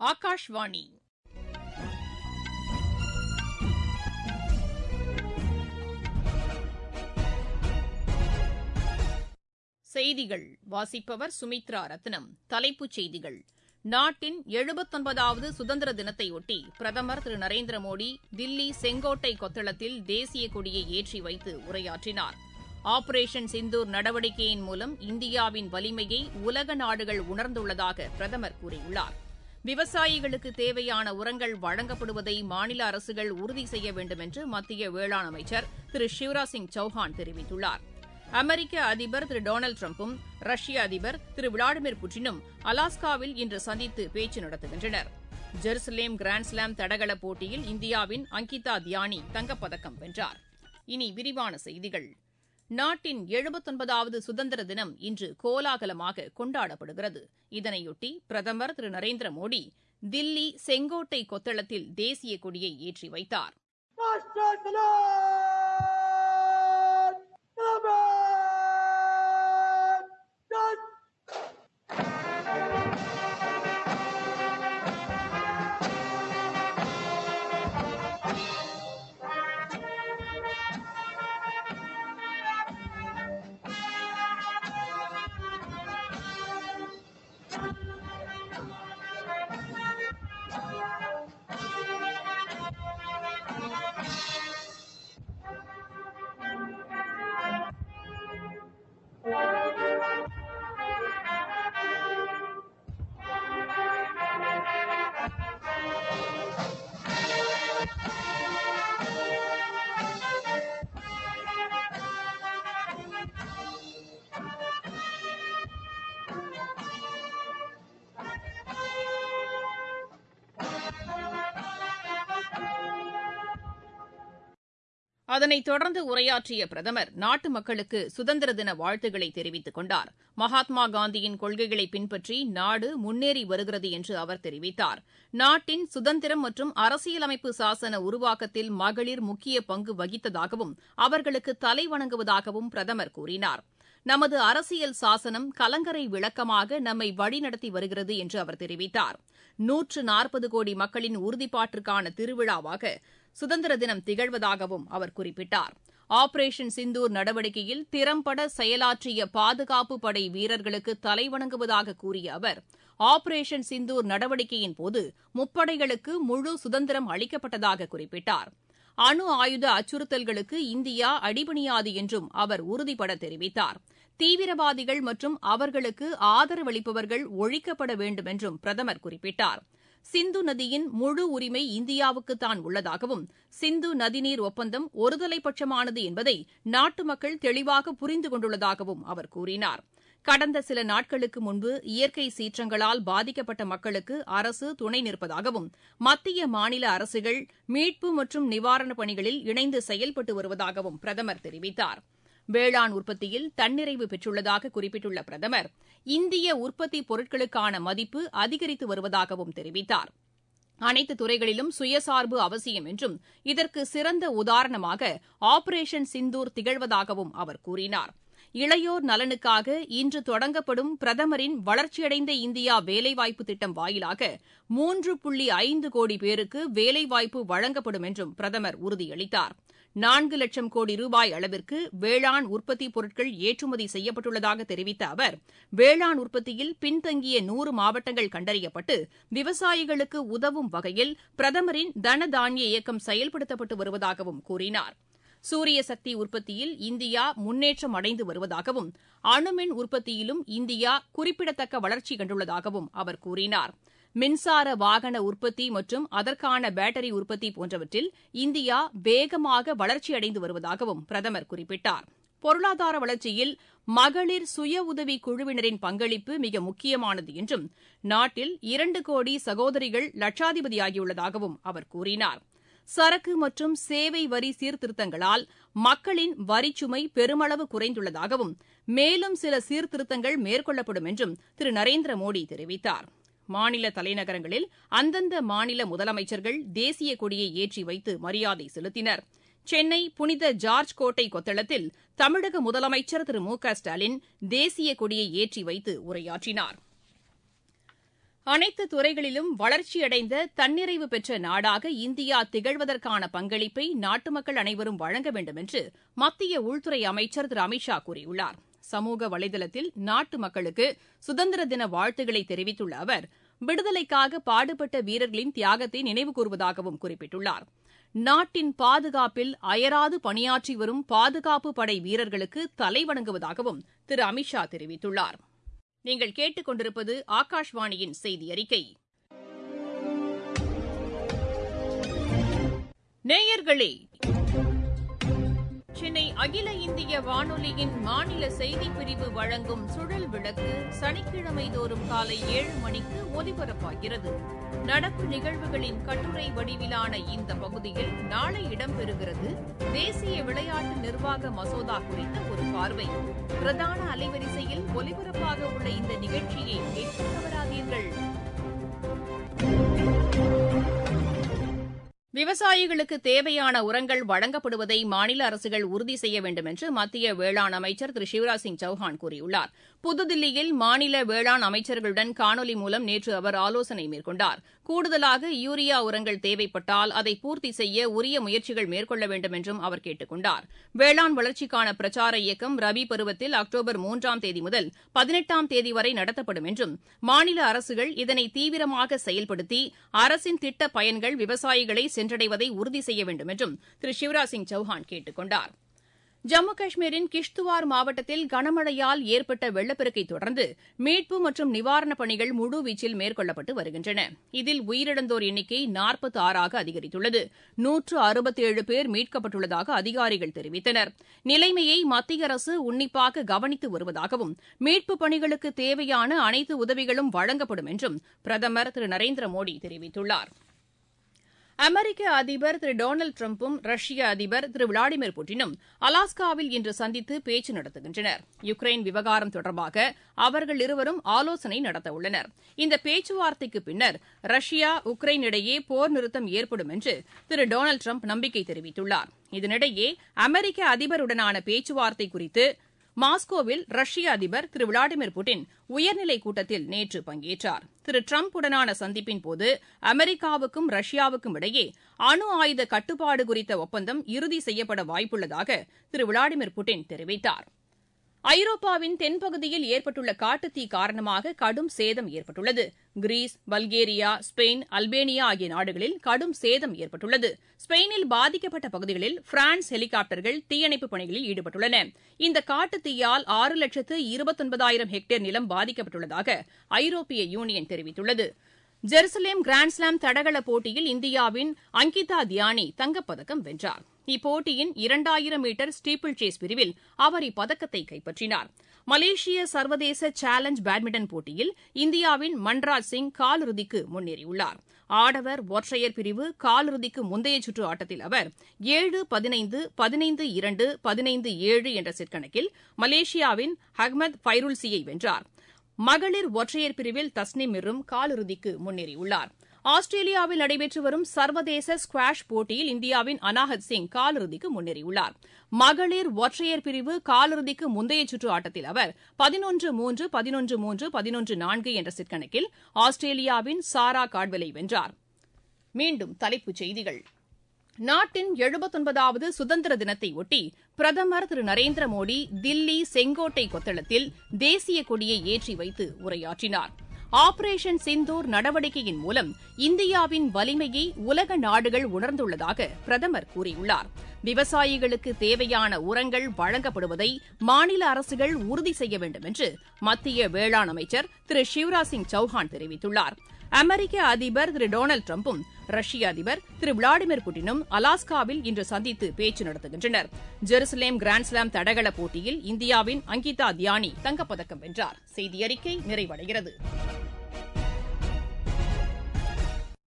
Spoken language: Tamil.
ஆகாஷ்வாணி செய்திகள் வாசிப்பவர் சுமித்ரா ரத்னம் தலைப்புச் செய்திகள் நாட்டின் எழுபத்தொன்பதாவது சுதந்திர தினத்தையொட்டி பிரதமர் திரு நரேந்திர மோடி தில்லி செங்கோட்டை கொத்தளத்தில் தேசிய கொடியை ஏற்றி வைத்து உரையாற்றினார் ஆபரேஷன் சிந்தூர் நடவடிக்கையின் மூலம் இந்தியாவின் வலிமையை உலக நாடுகள் உணர்ந்துள்ளதாக பிரதமர் கூறியுள்ளார் விவசாயிகளுக்கு தேவையான உரங்கள் வழங்கப்படுவதை மாநில அரசுகள் உறுதி செய்ய வேண்டும் என்று மத்திய வேளாண் அமைச்சர் திரு சிவராஜ் சிங் சௌஹான் தெரிவித்துள்ளார் அமெரிக்க அதிபர் திரு டொனால்டு டிரம்பும் ரஷ்ய அதிபர் திரு விளாடிமிர் புட்டினும் அலாஸ்காவில் இன்று சந்தித்து பேச்சு நடத்துகின்றனர் ஜெருசலேம் கிராண்ட்ஸ்லாம் தடகள போட்டியில் இந்தியாவின் அங்கிதா தியானி தங்கப்பதக்கம் வென்றார் இனி விரிவான செய்திகள் நாட்டின் எழுபத்தொன்பதாவது சுதந்திர தினம் இன்று கோலாகலமாக கொண்டாடப்படுகிறது இதனையொட்டி பிரதமர் திரு நரேந்திர மோடி தில்லி செங்கோட்டை கொத்தளத்தில் தேசிய கொடியை ஏற்றி வைத்தார் அதனைத் தொடர்ந்து உரையாற்றிய பிரதமர் நாட்டு மக்களுக்கு சுதந்திர தின வாழ்த்துக்களை தெரிவித்துக் கொண்டார் மகாத்மா காந்தியின் கொள்கைகளை பின்பற்றி நாடு முன்னேறி வருகிறது என்று அவர் தெரிவித்தார் நாட்டின் சுதந்திரம் மற்றும் அரசியலமைப்பு சாசன உருவாக்கத்தில் மகளிர் முக்கிய பங்கு வகித்ததாகவும் அவர்களுக்கு தலைவணங்குவதாகவும் பிரதமர் கூறினார் நமது அரசியல் சாசனம் கலங்கரை விளக்கமாக நம்மை வழிநடத்தி வருகிறது என்று அவர் தெரிவித்தார் நூற்று நாற்பது கோடி மக்களின் உறுதிப்பாட்டிற்கான திருவிழாவாக சுதந்திர தினம் திகழ்வதாகவும் அவர் குறிப்பிட்டார் ஆபரேஷன் சிந்தூர் நடவடிக்கையில் திறம்பட செயலாற்றிய பாதுகாப்பு படை வீரர்களுக்கு தலைவணங்குவதாக கூறிய அவர் ஆபரேஷன் சிந்தூர் நடவடிக்கையின் போது முப்படைகளுக்கு முழு சுதந்திரம் அளிக்கப்பட்டதாக குறிப்பிட்டார் அணு ஆயுத அச்சுறுத்தல்களுக்கு இந்தியா அடிபணியாது என்றும் அவர் உறுதிபட தெரிவித்தார் தீவிரவாதிகள் மற்றும் அவர்களுக்கு ஆதரவளிப்பவர்கள் ஒழிக்கப்பட வேண்டும் என்றும் பிரதமர் குறிப்பிட்டார் சிந்து நதியின் முழு உரிமை இந்தியாவுக்குத்தான் உள்ளதாகவும் சிந்து நதிநீர் ஒப்பந்தம் ஒருதலைபட்சமானது என்பதை நாட்டு மக்கள் தெளிவாக புரிந்து கொண்டுள்ளதாகவும் அவர் கூறினார் கடந்த சில நாட்களுக்கு முன்பு இயற்கை சீற்றங்களால் பாதிக்கப்பட்ட மக்களுக்கு அரசு துணை நிற்பதாகவும் மத்திய மாநில அரசுகள் மீட்பு மற்றும் நிவாரணப் பணிகளில் இணைந்து செயல்பட்டு வருவதாகவும் பிரதமர் தெரிவித்தார் வேளாண் உற்பத்தியில் தன்னிறைவு பெற்றுள்ளதாக குறிப்பிட்டுள்ள பிரதமர் இந்திய உற்பத்தி பொருட்களுக்கான மதிப்பு அதிகரித்து வருவதாகவும் தெரிவித்தார் அனைத்து துறைகளிலும் சுயசார்பு அவசியம் என்றும் இதற்கு சிறந்த உதாரணமாக ஆபரேஷன் சிந்தூர் திகழ்வதாகவும் அவர் கூறினார் இளையோர் நலனுக்காக இன்று தொடங்கப்படும் பிரதமரின் வளர்ச்சியடைந்த இந்தியா வேலைவாய்ப்பு திட்டம் வாயிலாக மூன்று புள்ளி ஐந்து கோடி பேருக்கு வேலைவாய்ப்பு வழங்கப்படும் என்றும் பிரதமர் உறுதியளித்தார் நான்கு லட்சம் கோடி ரூபாய் அளவிற்கு வேளாண் உற்பத்தி பொருட்கள் ஏற்றுமதி செய்யப்பட்டுள்ளதாக தெரிவித்த அவர் வேளாண் உற்பத்தியில் பின்தங்கிய நூறு மாவட்டங்கள் கண்டறியப்பட்டு விவசாயிகளுக்கு உதவும் வகையில் பிரதமரின் தன தானிய இயக்கம் செயல்படுத்தப்பட்டு வருவதாகவும் கூறினார் சூரிய சக்தி உற்பத்தியில் இந்தியா முன்னேற்றம் அடைந்து வருவதாகவும் அணுமின் உற்பத்தியிலும் இந்தியா குறிப்பிடத்தக்க வளர்ச்சி கண்டுள்ளதாகவும் அவர் கூறினார் மின்சார வாகன உற்பத்தி மற்றும் அதற்கான பேட்டரி உற்பத்தி போன்றவற்றில் இந்தியா வேகமாக வளர்ச்சியடைந்து வருவதாகவும் பிரதமர் குறிப்பிட்டார் பொருளாதார வளர்ச்சியில் மகளிர் சுய உதவி குழுவினரின் பங்களிப்பு மிக முக்கியமானது என்றும் நாட்டில் இரண்டு கோடி சகோதரிகள் லட்சாதிபதியாகியுள்ளதாகவும் அவர் கூறினார் சரக்கு மற்றும் சேவை வரி சீர்திருத்தங்களால் மக்களின் வரிச்சுமை பெருமளவு குறைந்துள்ளதாகவும் மேலும் சில சீர்திருத்தங்கள் மேற்கொள்ளப்படும் என்றும் திரு நரேந்திர மோடி தெரிவித்தார் மாநில தலைநகரங்களில் அந்தந்த மாநில முதலமைச்சர்கள் தேசிய கொடியை ஏற்றி வைத்து மரியாதை செலுத்தினர் சென்னை புனித ஜார்ஜ் கோட்டை கொத்தளத்தில் தமிழக முதலமைச்சர் திரு மு க ஸ்டாலின் தேசிய கொடியை ஏற்றி வைத்து உரையாற்றினார் அனைத்து துறைகளிலும் வளர்ச்சியடைந்த தன்னிறைவு பெற்ற நாடாக இந்தியா திகழ்வதற்கான பங்களிப்பை நாட்டு மக்கள் அனைவரும் வழங்க வேண்டும் என்று மத்திய உள்துறை அமைச்சர் திரு அமித் ஷா கூறியுள்ளார் சமூக வலைதளத்தில் நாட்டு மக்களுக்கு சுதந்திர தின வாழ்த்துக்களை தெரிவித்துள்ள அவர் விடுதலைக்காக பாடுபட்ட வீரர்களின் தியாகத்தை நினைவு கூறுவதாகவும் குறிப்பிட்டுள்ளார் நாட்டின் பாதுகாப்பில் அயராது பணியாற்றி வரும் பாதுகாப்பு படை வீரர்களுக்கு தலைவணங்குவதாகவும் திரு அமித் ஷா தெரிவித்துள்ளார் நீங்கள் கேட்டுக் கொண்டிருப்பது ஆகாஷ்வாணியின் செய்தி அறிக்கை நேயர்களே சென்னை அகில இந்திய வானொலியின் மாநில செய்திப் பிரிவு வழங்கும் சுழல் விளக்கு சனிக்கிழமை தோறும் காலை ஏழு மணிக்கு ஒலிபரப்பாகிறது நடப்பு நிகழ்வுகளின் கட்டுரை வடிவிலான இந்த பகுதியில் நாளை இடம்பெறுகிறது தேசிய விளையாட்டு நிர்வாக மசோதா குறித்த ஒரு பார்வை பிரதான அலைவரிசையில் ஒலிபரப்பாக உள்ள இந்த நிகழ்ச்சியை கேட்க தவறாதீர்கள் விவசாயிகளுக்கு தேவையான உரங்கள் வழங்கப்படுவதை மாநில அரசுகள் உறுதி செய்ய வேண்டும் என்று மத்திய வேளாண் அமைச்சர் திரு சிவராஜ் சிங் சௌஹான் கூறியுள்ளார் புதுதில்லியில் மாநில வேளாண் அமைச்சர்களுடன் காணொலி மூலம் நேற்று அவர் ஆலோசனை மேற்கொண்டார் கூடுதலாக யூரியா உரங்கள் தேவைப்பட்டால் அதை பூர்த்தி செய்ய உரிய முயற்சிகள் மேற்கொள்ள வேண்டும் என்றும் அவர் கேட்டுக் கொண்டார் வேளாண் வளர்ச்சிக்கான பிரச்சார இயக்கம் ரபி பருவத்தில் அக்டோபர் மூன்றாம் தேதி முதல் பதினெட்டாம் தேதி வரை நடத்தப்படும் என்றும் மாநில அரசுகள் இதனை தீவிரமாக செயல்படுத்தி அரசின் திட்ட பயன்கள் விவசாயிகளை சென்றடைவதை உறுதி செய்ய வேண்டும் என்றும் திரு சிவராஜ் சிங் சௌஹான் கேட்டுக் கொண்டார் ஜம்மு காஷ்மீரின் கிஷ்துவார் மாவட்டத்தில் கனமழையால் ஏற்பட்ட வெள்ளப்பெருக்கை தொடர்ந்து மீட்பு மற்றும் நிவாரணப் பணிகள் முழுவீச்சில் மேற்கொள்ளப்பட்டு வருகின்றன இதில் உயிரிழந்தோர் எண்ணிக்கை நாற்பத்தி ஆறாக அதிகரித்துள்ளது நூற்று அறுபத்தேழு பேர் மீட்கப்பட்டுள்ளதாக அதிகாரிகள் தெரிவித்தனர் நிலைமையை மத்திய அரசு உன்னிப்பாக கவனித்து வருவதாகவும் மீட்புப் பணிகளுக்கு தேவையான அனைத்து உதவிகளும் வழங்கப்படும் என்றும் பிரதமர் திரு நரேந்திர மோடி தெரிவித்துள்ளார் அமெரிக்க அதிபர் திரு டொனால்டு டிரம்பும் ரஷ்ய அதிபர் திரு விளாடிமிர் புட்டினும் அலாஸ்காவில் இன்று சந்தித்து பேச்சு நடத்துகின்றனர் யுக்ரைன் விவகாரம் தொடர்பாக அவர்கள் இருவரும் ஆலோசனை நடத்தவுள்ளனர் இந்த பேச்சுவார்த்தைக்கு பின்னர் ரஷ்யா உக்ரைன் இடையே போர் நிறுத்தம் ஏற்படும் என்று திரு டொனால்டு டிரம்ப் நம்பிக்கை தெரிவித்துள்ளார் இதனிடையே அமெரிக்க அதிபருடனான பேச்சுவார்த்தை குறித்து மாஸ்கோவில் ரஷ்ய அதிபர் திரு விளாடிமிர் புட்டின் உயர்நிலைக் கூட்டத்தில் நேற்று பங்கேற்றார் திரு டிரம்புடனான சந்திப்பின்போது அமெரிக்காவுக்கும் ரஷ்யாவுக்கும் இடையே அணு ஆயுத கட்டுப்பாடு குறித்த ஒப்பந்தம் இறுதி செய்யப்பட வாய்ப்புள்ளதாக திரு விளாடிமிர் புட்டின் தெரிவித்தார் ஐரோப்பாவின் தென்பகுதியில் ஏற்பட்டுள்ள காட்டுத்தீ காரணமாக கடும் சேதம் ஏற்பட்டுள்ளது கிரீஸ் பல்கேரியா ஸ்பெயின் அல்பேனியா ஆகிய நாடுகளில் கடும் சேதம் ஏற்பட்டுள்ளது ஸ்பெயினில் பாதிக்கப்பட்ட பகுதிகளில் பிரான்ஸ் ஹெலிகாப்டர்கள் தீயணைப்புப் பணிகளில் ஈடுபட்டுள்ளன இந்த காட்டுத்தீயால் ஆறு லட்சத்து இருபத்தொன்பதாயிரம் ஹெக்டேர் நிலம் பாதிக்கப்பட்டுள்ளதாக ஐரோப்பிய யூனியன் தெரிவித்துள்ளது ஜெருசலேம் கிராண்ட்ஸ்லாம் தடகள போட்டியில் இந்தியாவின் அங்கிதா தியானி தங்கப்பதக்கம் வென்றார் இப்போட்டியின் இரண்டாயிரம் மீட்டர் ஸ்டீப்பிள் சேஸ் பிரிவில் அவர் இப்பதக்கத்தை கைப்பற்றினார் மலேசிய சர்வதேச சேலஞ்ச் பேட்மிண்டன் போட்டியில் இந்தியாவின் மன்ராஜ் சிங் காலிறுதிக்கு முன்னேறியுள்ளார் ஆடவர் ஒற்றையர் பிரிவு காலிறுதிக்கு முந்தைய சுற்று ஆட்டத்தில் அவர் ஏழு பதினைந்து பதினைந்து இரண்டு பதினைந்து ஏழு என்ற செட் கணக்கில் மலேசியாவின் அஹ்மத் ஃபைருல்சியை வென்றார் மகளிர் ஒற்றையர் பிரிவில் தஸ்னிம் மிர்ரும் காலிறுதிக்கு முன்னேறியுள்ளார் ஆஸ்திரேலியாவில் நடைபெற்று வரும் சர்வதேச ஸ்குவாஷ் போட்டியில் இந்தியாவின் அனாஹத் சிங் காலிறுதிக்கு முன்னேறியுள்ளார் மகளிர் ஒற்றையர் பிரிவு காலிறுதிக்கு முந்தைய சுற்று ஆட்டத்தில் அவர் பதினொன்று மூன்று பதினொன்று மூன்று பதினொன்று நான்கு என்ற செட் கணக்கில் ஆஸ்திரேலியாவின் சாரா காட்வெலை வென்றார் மீண்டும் தலைப்புச் செய்திகள் நாட்டின் எழுபத்தொன்பதாவது சுதந்திர தினத்தை ஒட்டி பிரதமர் திரு நரேந்திர மோடி தில்லி செங்கோட்டை கொத்தளத்தில் தேசிய கொடியை ஏற்றி வைத்து உரையாற்றினார் ஆபரேஷன் சிந்தூர் நடவடிக்கையின் மூலம் இந்தியாவின் வலிமையை உலக நாடுகள் உணர்ந்துள்ளதாக பிரதமர் கூறியுள்ளார் விவசாயிகளுக்கு தேவையான உரங்கள் வழங்கப்படுவதை மாநில அரசுகள் உறுதி செய்ய வேண்டும் என்று மத்திய வேளாண் அமைச்சர் திரு சிவராஜ் சிங் சௌஹான் தெரிவித்துள்ளார் அமெரிக்க அதிபர் திரு டொனால்டு டிரம்பும் ரஷ்ய அதிபர் திரு விளாடிமிர் புட்டினும் அலாஸ்காவில் இன்று சந்தித்து பேச்சு நடத்துகின்றனர் ஜெருசலேம் கிராண்ட்ஸ்லாம் தடகள போட்டியில் இந்தியாவின் அங்கிதா தியானி தங்கப்பதக்கம் வென்றார் செய்தி அறிக்கை நிறைவடைகிறது